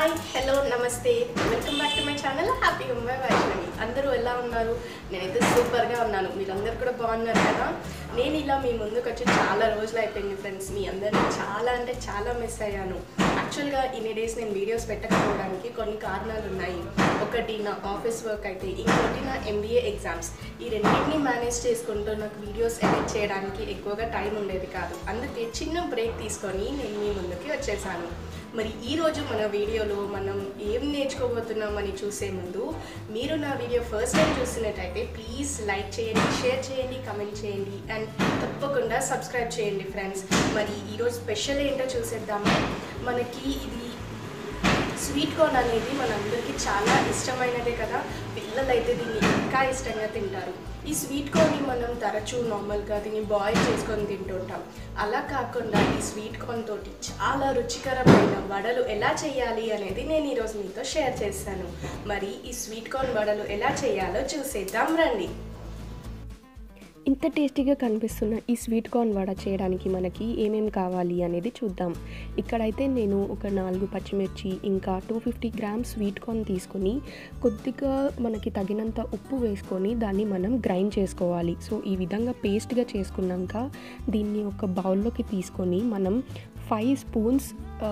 hi hello నమస్తే welcome back to my channel happy Mumbai Vaishnavi అందరూ ఎలా ఉన్నారు నేనైతే సూపర్గా ఉన్నాను మీరందరూ కూడా బాగున్నారు కదా నేను ఇలా మీ ముందుకు వచ్చి చాలా రోజులు అయిపోయింది ఫ్రెండ్స్ మీ అందరినీ చాలా అంటే చాలా మిస్ అయ్యాను యాక్చువల్గా ఇన్ని డేస్ నేను వీడియోస్ పెట్టకపోవడానికి కొన్ని కారణాలు ఉన్నాయి ఒకటి నా ఆఫీస్ వర్క్ అయితే ఇంకోటి నా ఎంబీఏ ఎగ్జామ్స్ ఈ రెండింటిని మేనేజ్ చేసుకుంటూ నాకు వీడియోస్ ఎడిట్ చేయడానికి ఎక్కువగా టైం ఉండేది కాదు అందుకే చిన్న బ్రేక్ తీసుకొని నేను మీ ముందుకి వచ్చేసాను మరి ఈ రోజు మన వీడియోలో మనం ఏం నేర్చుకోబోతున్నామని చూసే ముందు మీరు నా వీడియో ఫస్ట్ టైం చూస్తున్నట్టయితే ప్లీజ్ లైక్ చేయండి షేర్ చేయండి కమెంట్ చేయండి అండ్ తప్పకుండా సబ్స్క్రైబ్ చేయండి ఫ్రెండ్స్ మరి ఈరోజు స్పెషల్ ఏంటో చూసేద్దామా మనకి ఇది స్వీట్ కార్న్ అనేది మనందరికీ చాలా ఇష్టమైనదే కదా పిల్లలైతే దీన్ని ఇంకా ఇష్టంగా తింటారు ఈ స్వీట్ కార్న్ని మనం తరచూ నార్మల్గా దీన్ని బాయిల్ చేసుకొని తింటుంటాం అలా కాకుండా ఈ స్వీట్ కార్న్ తోటి చాలా రుచికరమైన వడలు ఎలా చేయాలి అనేది నేను ఈరోజు మీతో షేర్ చేస్తాను మరి ఈ స్వీట్ కార్న్ వడలు ఎలా చేయాలో చూసేద్దాం రండి ఇంత టేస్టీగా కనిపిస్తున్న ఈ స్వీట్ కార్న్ వడ చేయడానికి మనకి ఏమేమి కావాలి అనేది చూద్దాం ఇక్కడైతే నేను ఒక నాలుగు పచ్చిమిర్చి ఇంకా two fifty grams sweet corn తీసుకొని కొద్దిగా మనకి తగినంత ఉప్పు వేసుకొని దాన్ని మనం గ్రైండ్ చేసుకోవాలి సో ఈ విధంగా పేస్ట్గా చేసుకున్నాక దీన్ని ఒక బౌల్లోకి తీసుకొని మనం ఫైవ్ స్పూన్స్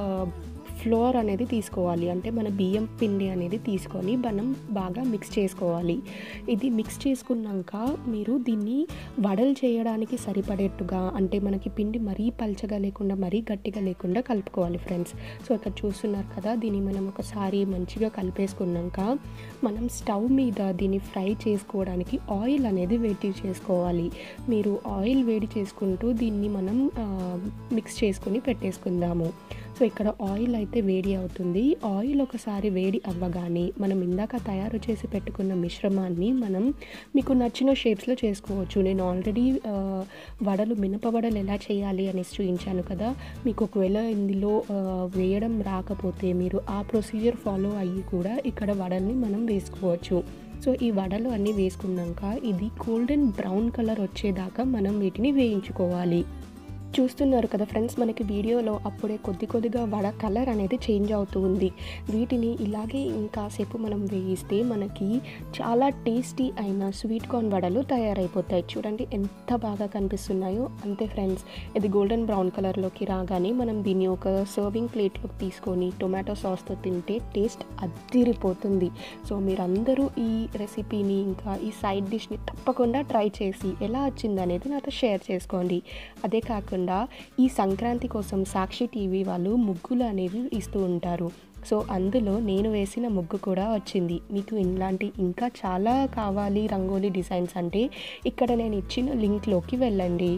ఫ్లోర్ అనేది తీసుకోవాలి అంటే మన బియ్యం పిండి అనేది తీసుకొని మనం బాగా మిక్స్ చేసుకోవాలి ఇది మిక్స్ చేసుకున్నాక మీరు దీన్ని వడలు చేయడానికి సరిపడేట్టుగా అంటే మనకి పిండి మరీ పల్చగా లేకుండా మరీ గట్టిగా లేకుండా కలుపుకోవాలి ఫ్రెండ్స్ సో ఇక్కడ చూస్తున్నారు కదా దీన్ని మనం ఒకసారి మంచిగా కలిపేసుకున్నాక మనం స్టవ్ మీద దీన్ని ఫ్రై చేసుకోవడానికి ఆయిల్ అనేది వేడి చేసుకోవాలి మీరు ఆయిల్ వేడి చేసుకుంటూ దీన్ని మనం మిక్స్ చేసుకొని పెట్టేసుకుందాము సో ఇక్కడ ఆయిల్ అయితే వేడి అవుతుంది ఆయిల్ ఒకసారి వేడి అవ్వగానే మనం ఇందాక తయారు చేసి పెట్టుకున్న మిశ్రమాన్ని మనం మీకు నచ్చిన షేప్స్లో చేసుకోవచ్చు నేను ఆల్రెడీ వడలు మినప వడలు ఎలా చేయాలి అనేసి చూపించాను కదా మీకు ఒకవేళ ఇందులో ఆ, వేయడం రాకపోతే మీరు ఆ ప్రొసీజర్ ఫాలో అయ్యి కూడా ఇక్కడ వడల్ని మనం వేసుకోవచ్చు సో ఈ వడలు అన్నీ వేసుకున్నాక ఇది గోల్డెన్ బ్రౌన్ కలర్ వచ్చేదాకా మనం వీటిని వేయించుకోవాలి చూస్తున్నారు కదా ఫ్రెండ్స్ మనకి వీడియోలో అప్పుడే కొద్ది కొద్దిగా వడ కలర్ అనేది చేంజ్ అవుతూ ఉంది వీటిని ఇలాగే ఇంకాసేపు మనం వేయిస్తే మనకి చాలా టేస్టీ అయిన స్వీట్ కార్న్ వడలు తయారైపోతాయి చూడండి ఎంత బాగా కనిపిస్తున్నాయో అంతే ఫ్రెండ్స్ ఇది గోల్డెన్ బ్రౌన్ కలర్లోకి రాగానే మనం దీన్ని ఒక సర్వింగ్ ప్లేట్లోకి తీసుకొని టొమాటో సాస్తో తింటే టేస్ట్ అద్దిరిపోతుంది సో మీరందరూ ఈ రెసిపీని ఇంకా ఈ సైడ్ డిష్ని తప్పకుండా ట్రై చేసి ఎలా వచ్చింది అనేది నాతో షేర్ చేసుకోండి అదే కాకుండా ఈ సంక్రాంతి కోసం సాక్షి టీవీ వాళ్ళు ముగ్గులు అనేవి ఇస్తూ ఉంటారు సో అందులో నేను వేసిన ముగ్గు కూడా వచ్చింది మీకు ఇలాంటి ఇంకా చాలా కావాలి రంగోలీ డిజైన్స్ అంటే ఇక్కడ నేను ఇచ్చిన లింక్లోకి వెళ్ళండి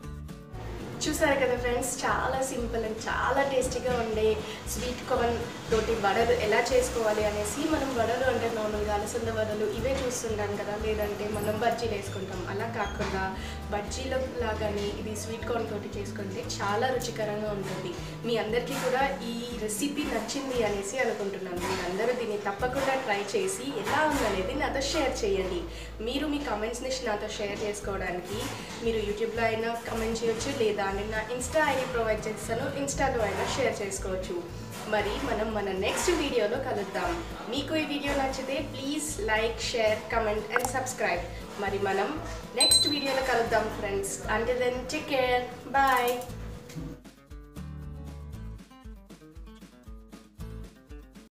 చూసారు కదా ఫ్రెండ్స్ చాలా సింపుల్ అండ్ చాలా టేస్టీగా ఉండే స్వీట్ కార్న్ తోటి వడలు ఎలా చేసుకోవాలి అనేసి మనం వడలు అంటే నార్మల్గా అలసంద వడలు ఇవే చూస్తుంటాం కదా లేదంటే మనం బజ్జీలు వేసుకుంటాం అలా కాకుండా బజ్జీల లాగానే ఇది స్వీట్ కార్న్ తోటి చేసుకుంటే చాలా రుచికరంగా ఉంటుంది మీ అందరికీ కూడా ఈ రెసిపీ నచ్చింది అనేసి అనుకుంటున్నాను మీరందరూ దీన్ని తప్పకుండా ట్రై చేసి ఎలా ఉందనేది నాతో షేర్ చేయండి మీరు మీ కమెంట్స్ని నాతో షేర్ చేసుకోవడానికి మీరు యూట్యూబ్లో అయినా కమెంట్ చేయొచ్చు లేదా నేను నా ఇన్స్టా ఐడి ప్రొవైడ్ చేస్తాను ఇన్స్టాలో అయినా షేర్ చేసుకోవచ్చు మరి మనం మన నెక్స్ట్ వీడియోలో కలుద్దాం మీకు ఈ వీడియో నచ్చితే please like share comment and subscribe మరి మనం నెక్స్ట్ వీడియోలో కలుద్దాం ఫ్రెండ్స్ అంటే దెన్ టేక్ కేర్ బాయ్